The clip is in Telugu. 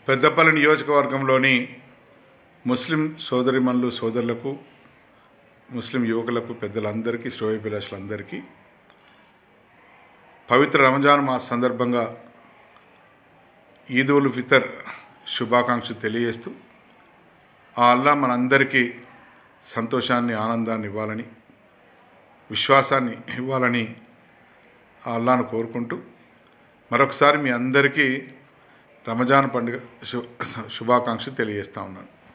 పెద్దపల్లి నియోజకవర్గంలోని ముస్లిం సోదరిమణులు సోదరులకు ముస్లిం యువకులకు పెద్దలందరికీ శ్రేయోభిలాషులందరికీ పవిత్ర రంజాన్ మాస సందర్భంగా ఈద్ ఉల్ ఫితర్ శుభాకాంక్షలు తెలియజేస్తూ ఆ అల్లా మనందరికీ సంతోషాన్ని ఆనందాన్ని ఇవ్వాలని విశ్వాసాన్ని ఇవ్వాలని ఆ అల్లాను కోరుకుంటూ మరొకసారి మీ అందరికీ రమజాన్ పండుగ శు శుభాకాంక్షలు తెలియజేస్తా ఉన్నాను